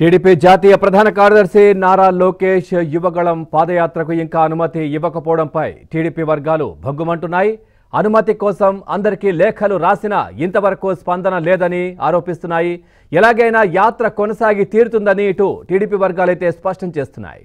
TDP జాతీయ ప్రధాన కార్యదర్శి నారా లోకేష్ యువగళం పాదయాత్రకు ఇంకా అనుమతి ఇవ్వకపోవడంపై టీడీపీ వర్గాలు భగ్గుమంటున్నాయి అనుమతి కోసం అందరికీ లేఖలు రాసినా ఇంతవరకు స్పందన లేదని ఆరోపిస్తున్నాయి ఎలాగైనా యాత్ర కొనసాగి తీరుతుందని ఇటు టీడీపీ వర్గాలైతే స్పష్టం చేస్తున్నాయి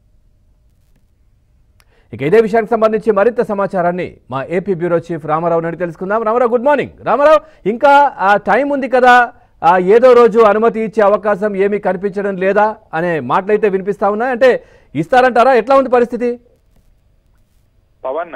ఇక ఇదే విషయానికి సంబంధించి మరింత సమాచారాన్ని మా ఏపీ బ్యూరో చీఫ్ రామారావు నుండి తెలుసుకుందాం రామారావు గుడ్ మార్నింగ్ రామారావు ఇంకా ఆ టైం ఉంది కదా ఆ ఏదో రోజు అనుమతి ఇచ్చే అవకాశం ఏమీ కనిపించడం లేదా అనే మాటలైతే వినిపిస్తా ఉన్నాయి అంటే ఇస్తారంటారా ఎట్లా ఉంది పరిస్థితి పవన్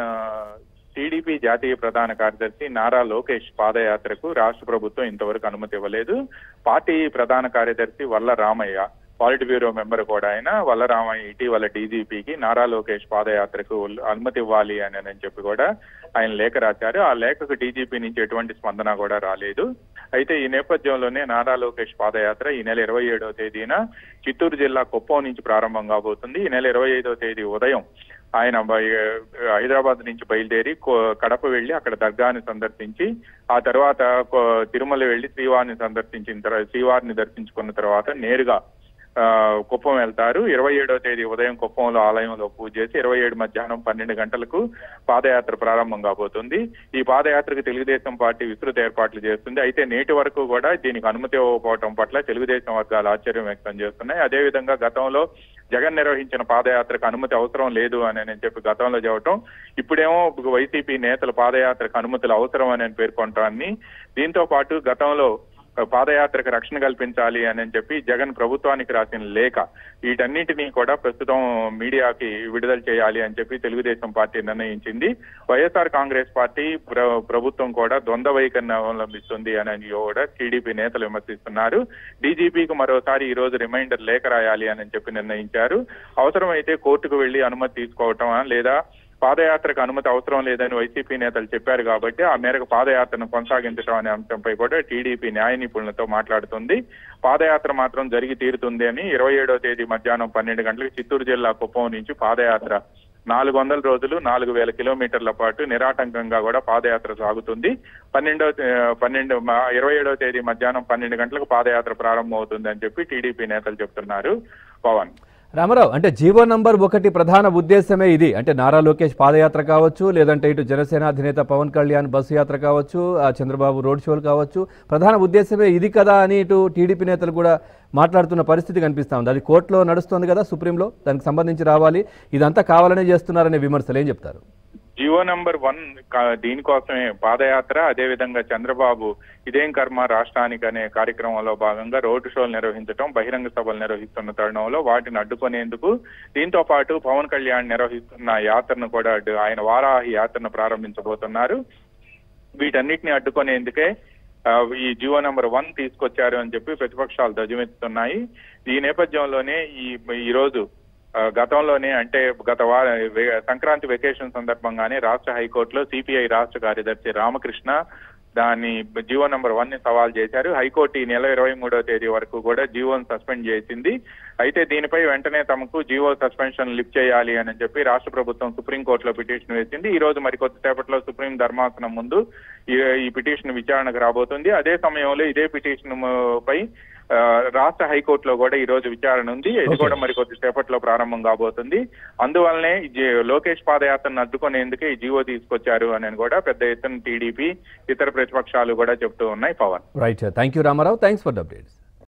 టీడీపీ జాతీయ ప్రధాన కార్యదర్శి నారా లోకేష్ పాదయాత్రకు రాష్ట్ర ప్రభుత్వం ఇంతవరకు అనుమతి ఇవ్వలేదు పార్టీ ప్రధాన కార్యదర్శి వల్ల రామయ్య పాలిట్ బ్యూరో మెంబర్ కూడా ఆయన వల్ల రామయ్య ఇటీవల డీజీపీకి నారా లోకేష్ పాదయాత్రకు అనుమతి ఇవ్వాలి అని అని చెప్పి కూడా ఆయన లేఖ రాశారు ఆ లేఖకు డీజీపీ నుంచి ఎటువంటి స్పందన కూడా రాలేదు అయితే ఈ నేపథ్యంలోనే నారా లోకేష్ పాదయాత్ర ఈ నెల ఇరవై ఏడవ తేదీన చిత్తూరు జిల్లా కుప్పం నుంచి ప్రారంభం కాబోతుంది ఈ నెల ఇరవై ఐదవ తేదీ ఉదయం ఆయన బయ- హైదరాబాద్ నుంచి బయలుదేరి కో- కడప వెళ్లి అక్కడ దర్గాని సందర్శించి ఆ తర్వాత కో- తిరుమల వెళ్లి శ్రీవారిని సందర్శించిన తర్వాత శ్రీవారిని దర్శించుకున్న తర్వాత నేరుగా ఆ, కుప్పం వెళ్తారు ఇరవై ఏడవ తేదీ ఉదయం కుప్పంలో ఆలయంలో పూజ చేసి ఇరవై ఏడు మధ్యాహ్నం పన్నెండు గంటలకు పాదయాత్ర ప్రారంభం కాబోతుంది ఈ పాదయాత్రకు తెలుగుదేశం పార్టీ విస్తృత ఏర్పాట్లు చేస్తుంది అయితే నేటి వరకు కూడా దీనికి అనుమతి ఇవ్వకపోవడం పట్ల తెలుగుదేశం వర్గాలు ఆశ్చర్యం వ్యక్తం చేస్తున్నాయి అదేవిధంగా గతంలో జగన్ నిర్వహించిన పాదయాత్రకు అనుమతి అవసరం లేదు అని నేను చెప్పి గతంలో చెప్పటం ఇప్పుడేమో వైసీపీ నేతలు పాదయాత్రకు అనుమతులు అవసరం అని పేర్కొంటాన్ని దీంతో పాటు గతంలో పాదయాత్రకు రక్షణ కల్పించాలి అని చెప్పి జగన్ ప్రభుత్వానికి రాసిన లేఖ వీటన్నిటినీ కూడా ప్రస్తుతం మీడియాకి విడుదల చేయాలి అని చెప్పి తెలుగుదేశం పార్టీ నిర్ణయించింది వైఎస్ఆర్ కాంగ్రెస్ పార్టీ ప్ర- ప్రభుత్వం కూడా ద్వంద్వ వైఖరిని అవలంబిస్తుంది అని కూడా టీడీపీ నేతలు విమర్శిస్తున్నారు డీజీపీకి మరోసారి ఈ రోజు రిమైండర్ లేఖ రాయాలి అని చెప్పి నిర్ణయించారు అవసరమైతే కోర్టుకు వెళ్లి అనుమతి తీసుకోవటమా లేదా పాదయాత్రకు అనుమతి అవసరం లేదని వైసీపీ నేతలు చెప్పారు కాబట్టి ఆ మేరకు పాదయాత్రను కొనసాగించడం అనే అంశంపై కూడా టీడీపీ న్యాయ నిపుణులతో మాట్లాడుతుంది పాదయాత్ర మాత్రం జరిగి తీరుతుంది అని ఇరవై ఏడవ తేదీ మధ్యాహ్నం పన్నెండు గంటలకు చిత్తూరు జిల్లా కుప్పం నుంచి పాదయాత్ర నాలుగు వందల రోజులు నాలుగు వేల కిలోమీటర్ల పాటు నిరాటంకంగా కూడా పాదయాత్ర సాగుతుంది పన్నెండవ తే- పన్నెండు మ- ఇరవై ఏడవ తేదీ మధ్యాహ్నం పన్నెండు గంటలకు పాదయాత్ర ప్రారంభం అవుతుంది అని చెప్పి టీడీపీ నేతలు చెప్తున్నారు పవన్ రామారావు అంటే జీవో నంబర్ ఒకటి ప్రధాన ఉద్దేశమే ఇది అంటే నారా లోకేష్ పాదయాత్ర కావచ్చు లేదంటే ఇటు జనసేన అధినేత పవన్ కళ్యాణ్ బస్సు యాత్ర కావచ్చు ఆ చంద్రబాబు రోడ్ షోలు కావచ్చు ప్రధాన ఉద్దేశమే ఇది కదా అని ఇటు టీడీపీ నేతలు కూడా మాట్లాడుతున్న పరిస్థితి కనిపిస్తా ఉంది అది కోర్టులో నడుస్తుంది కదా సుప్రీంలో దానికి సంబంధించి రావాలి ఇదంతా కావాలనే చేస్తున్నారనే విమర్శలు ఏం చెప్తారు జియో నంబర్ వన్ కా- దీనికోసమే పాదయాత్ర అదే విధంగా చంద్రబాబు ఇదేం కర్మ రాష్ట్రానికి అనే కార్యక్రమంలో భాగంగా రోడ్డు షోలు నిర్వహించడం బహిరంగ సభలు నిర్వహిస్తున్న తరుణంలో వాటిని అడ్డుకునేందుకు దీంతో పాటు పవన్ కళ్యాణ్ నిర్వహిస్తున్న యాత్రను కూడా అడ్డు ఆయన వారాహి యాత్రను ప్రారంభించబోతున్నారు వీటన్నిటిని అడ్డుకునేందుకే ఆ, ఈ జియో నెంబర్ వన్ తీసుకొచ్చారు అని చెప్పి ప్రతిపక్షాలు ధ్వజమెత్తుతున్నాయి ఈ నేపథ్యంలోనే ఈ ఈ రోజు ఆ, గతంలోనే అంటే గత వార వే- సంక్రాంతి వెకేషన్ సందర్భంగానే రాష్ట్ర హైకోర్టులో సిపిఐ రాష్ట్ర కార్యదర్శి రామకృష్ణ దాన్ని జీవో నంబర్ వన్ ని సవాల్ చేశారు హైకోర్టు ఈ నెల ఇరవై మూడవ తేదీ వరకు కూడా జీవోను సస్పెండ్ చేసింది అయితే దీనిపై వెంటనే తమకు జీవో సస్పెన్షన్ లిఫ్ట్ చేయాలి అని చెప్పి రాష్ట్ర ప్రభుత్వం సుప్రీంకోర్టులో పిటిషన్ వేసింది ఈ రోజు మరి కొద్దిసేపట్లో సుప్రీం ధర్మాసనం ముందు ఈ ఈ పిటిషన్ విచారణకు రాబోతుంది అదే సమయంలో ఇదే పిటిషన్ పై ఆ, రాష్ట్ర హైకోర్టులో కూడా ఈ రోజు విచారణ ఉంది ఇది కూడా మరి కొద్దిసేపట్లో ప్రారంభం కాబోతుంది అందువల్లనే ఈ జీ- లోకేష్ పాదయాత్రను అడ్డుకునేందుకే ఈ జీవో తీసుకొచ్చారు అని కూడా పెద్ద ఎత్తున టీడీపీ ఇతర ప్రతిపక్షాలు కూడా చెప్తూ ఉన్నాయి Pawan right thank you Ramarao thanks for the updates